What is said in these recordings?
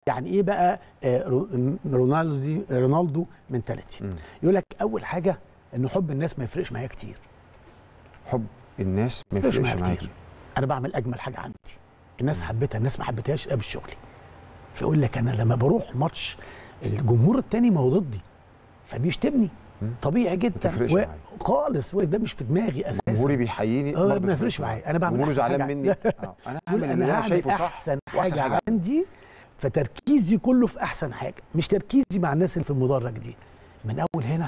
يعني ايه بقى آه، رو- م- رونالدو دي رونالدو منتاليتي مم. يقول لك اول حاجه ان حب الناس ما يفرقش معايا كتير حب الناس ما يفرقش يفرقش معايا معاكي كتير انا بعمل اجمل حاجه عندي الناس حبتها الناس ما حبتهاش ده شغلي فيقول لك انا لما بروح ماتش الجمهور التاني ما هو ضدي فبيشتمني مم. طبيعي جدا تفرقش و- معاك. خالص وده مش في دماغي اساسا جمهوري بيحييني اه برضه ما يفرقش معايا انا بعمل جمهوري أحسن زعلان حاجة. مني آه. انا يقول هعمل اللي انا انا هعمل شايفه صح احسن وأحسن حاجه عندي فتركيزي كله في احسن حاجه مش تركيزي مع الناس اللي في المدرج دي من اول هنا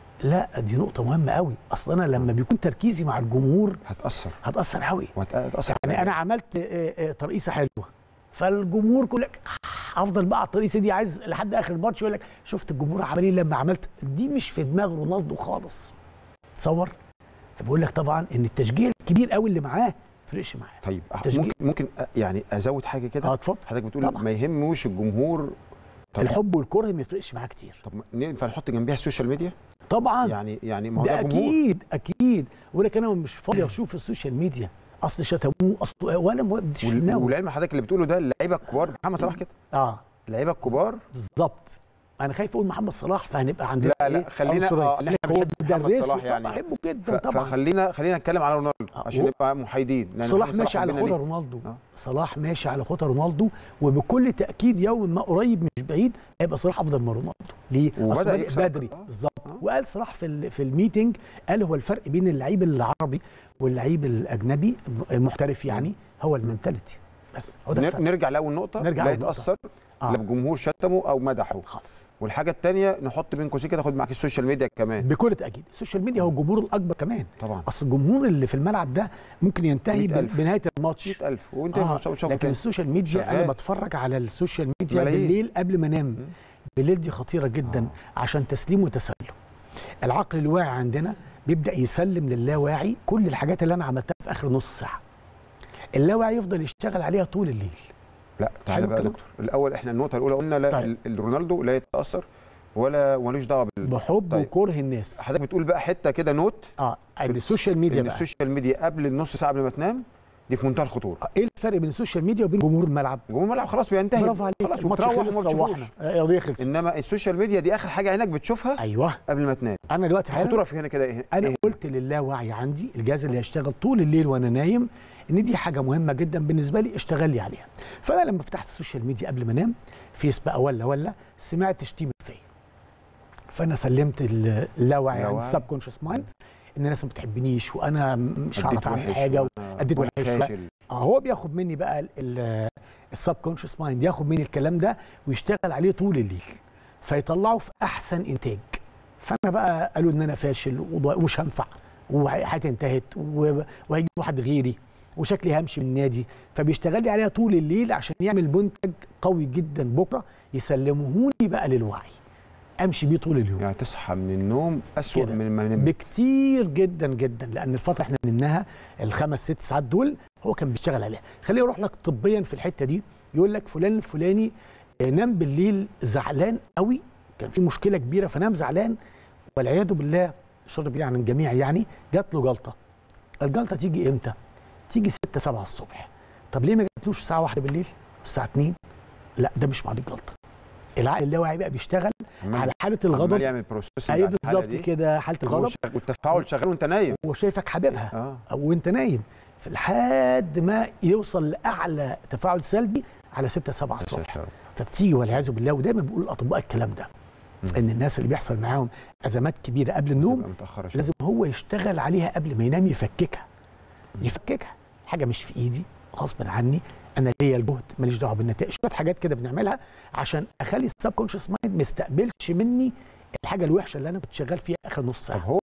لا دي نقطه مهمه قوي اصل انا لما بيكون تركيزي مع الجمهور هتاثر هتاثر قوي وهتاثر يعني انا عملت آه، آه، ترقيصه حلوه فالجمهور كله لك افضل بقى على الترقيصه دي عايز لحد اخر الماتش يقول لك شفت الجمهور عمل ايه لما عملت دي مش في دماغ رونالدو خالص تصور فبقول لك طبعا ان التشجيع الكبير قوي اللي معاه فرقش معاه طيب تشجيع. ممكن ممكن أ- يعني ازود حاجه اه كده اتفضل حضرتك بتقول طبعا. ما يهموش الجمهور طب الحب والكره ما يفرقش معاه كتير طب ما- ينفع نحط جنبيها السوشيال ميديا طبعا يعني يعني ما هو ده ده جمهور اكيد اكيد بقول لك انا مش فاضي اشوف السوشيال ميديا اصل شتموه اصل ولا مش في وال- دماغه. والعلم حضرتك اللي بتقوله ده اللعيبه الكبار محمد صلاح كده اه اللعيبه الكبار بالظبط انا خايف اقول محمد صلاح فهنبقى عندنا لا لا إيه؟ خلينا عنصرية. اه اللي احنا هو بنحب محمد بيدرسه صلاح طبعاً، يعني بحبه ف- جدا طبعا فخلينا خلينا نتكلم على رونالدو آه، عشان و- نبقى محايدين لأن صلاح محمد ماشي على حبنا خطى ليه. رونالدو آه. صلاح ماشي على خطى رونالدو وبكل تاكيد يوم ما قريب مش بعيد هيبقى صلاح افضل من رونالدو ليه؟ وبدأ أصل بادئ يكسب. بدري آه. بالظبط آه. وقال صلاح في ال- في الميتنج قال هو الفرق بين اللعيب العربي واللعيب الاجنبي المحترف يعني هو المنتاليتي بس هو ده نر- الفرق نرجع لاول نقطه نرجع لا لأول نقطة. يتاثر آه. لا بجمهور شتمه او مدحه خالص والحاجه الثانيه نحط بين قوسين كده خد معاك السوشيال ميديا كمان بكل تاكيد السوشيال ميديا هو الجمهور الاكبر كمان طبعا اصل الجمهور اللي في الملعب ده ممكن ينتهي 100,000. بنهايه الماتش 100000 وانت آه مش شوف لكن السوشيال ميديا شغال. انا بتفرج على السوشيال ميديا ملايين. بالليل قبل ما انام مم. بالليل دي خطيره جدا آه. عشان تسليم وتسلم العقل الواعي عندنا بيبدا يسلم للاواعي كل الحاجات اللي انا عملتها في اخر نص ساعه اللاواعي يفضل يشتغل عليها طول الليل لا تعالى حلو بقى يا الكلام. دكتور الاول احنا النقطه الاولى قلنا لا طيب. ال- الرونالدو لا يتاثر ولا ملوش دعوه بال بحب طيب. وكره الناس حضرتك بتقول بقى حته كده نوت اه ان السوشيال ميديا ان بقى السوشيال ميديا قبل النص ساعه قبل ما تنام دي في منتهى الخطوره آه، ايه الفرق بين السوشيال ميديا وبين جمهور الملعب جمهور الملعب خلاص بينتهي برافو عليك خلاص الماتش وتروح خلص وما روحنا تشوفوش آه، القضيه خلصت انما السوشيال ميديا دي اخر حاجه عينك بتشوفها ايوه قبل ما تنام انا دلوقتي حالا الخطوره في هنا كده ايه انا إيه؟ قلت للاوعي عندي الجهاز اللي هيشتغل طول الليل وانا نايم ان دي حاجه مهمه جدا بالنسبه لي اشتغل لي عليها فانا لما فتحت السوشيال ميديا قبل ما انام فيس بقى ولا ولا سمعت شتيمه فيا فانا سلمت ال- اللاوعي عند اللاوعي. السب كونشس مايند ان الناس ما بتحبنيش وانا مش أديت هعرف اعمل وحش حاجه وأنا أديت وأنا وحش. فاشل. اه هو بياخد مني بقى السب كونشس مايند ياخد مني الكلام ده ويشتغل عليه طول الليل فيطلعه في احسن انتاج فانا بقى قالوا ان انا فاشل وض- ومش هنفع وحياتي انتهت و- وهيجي واحد غيري وشكلي همشي من النادي فبيشتغل لي عليها طول الليل عشان يعمل منتج قوي جدا بكره يسلمهوني بقى للوعي امشي بيه طول اليوم يعني تصحى من النوم اسوء كده. من ما نمت بكتير جدا جدا لان الفتره احنا نمناها الخمس ست ساعات دول هو كان بيشتغل عليها خليني اروح لك طبيا في الحته دي يقول لك فلان الفلاني آه، نام بالليل زعلان قوي كان في مشكله كبيره فنام زعلان والعياذ بالله شر بالله عن الجميع يعني جات له جلطه الجلطه تيجي امتى تيجي 6 7 الصبح طب ليه ما جاتلوش الساعه 1 بالليل الساعه 2 لا ده مش ميعاد الجلطه العقل اللاواعي بقى بيشتغل عمال- على حاله عمال الغضب يعمل بروسيس ايوه بالظبط كده حاله الغضب والتفاعل شغال وانت نايم هو شايفك حبيبها اه او وانت نايم في لحد ما يوصل لاعلى تفاعل سلبي على 6 7 يا الصبح ساتر. فبتيجي والعياذ بالله ودايما بيقول الاطباء الكلام ده مم. ان الناس اللي بيحصل معاهم ازمات كبيره قبل النوم تبقى متاخره شويه لازم هو يشتغل عليها قبل ما ينام يفككها يفككها حاجه مش في ايدي غصب عني انا ليا الجهد ماليش دعوه بالنتائج شويه حاجات كده بنعملها عشان اخلي السب كونشس مايند ما يستقبلش مني الحاجه الوحشه اللي انا كنت شغال فيها اخر نص طب ساعه هو